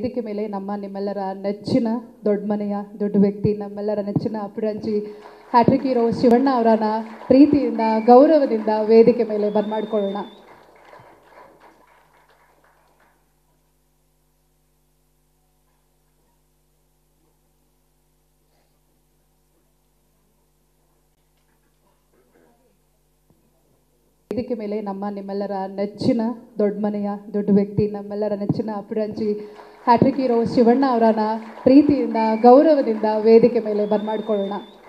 ವೇದಿಕೆ ಮೇಲೆ ನಮ್ಮ ನಿಮ್ಮೆಲ್ಲರ ನೆಚ್ಚಿನ ದೊಡ್ಡ ಮನೆಯ ದೊಡ್ಡ ವ್ಯಕ್ತಿ ನಮ್ಮೆಲ್ಲರ ನೆಚ್ಚಿನ ಅಪರಂಜಿ ಹ್ಯಾಟ್ರಿಕ್ ಹೀರೋ ಶಿವಣ್ಣ ಅವರನ್ನ ಪ್ರೀತಿಯಿಂದ ಗೌರವದಿಂದ ವೇದಿಕೆ ಮೇಲೆ ಬರ್ಮಾಡ್ಕೊಳ್ಳೋಣ ವೇದಿಕೆ ಮೇಲೆ ನಮ್ಮ ನಿಮ್ಮೆಲ್ಲರ ನೆಚ್ಚಿನ ದೊಡ್ಡ ಮನೆಯ ದೊಡ್ಡ ವ್ಯಕ್ತಿ ನಮ್ಮೆಲ್ಲರ ನೆಚ್ಚಿನ ಅಪರಂಜಿ ಹ್ಯಾಟ್ರಿಕ್ ಹೀರೋ ಶಿವಣ್ಣ ಅವರನ್ನ ಪ್ರೀತಿಯಿಂದ ಗೌರವದಿಂದ ವೇದಿಕೆ ಮೇಲೆ ಬರ್ಮಾಡ್ಕೊಳ್ಳೋಣ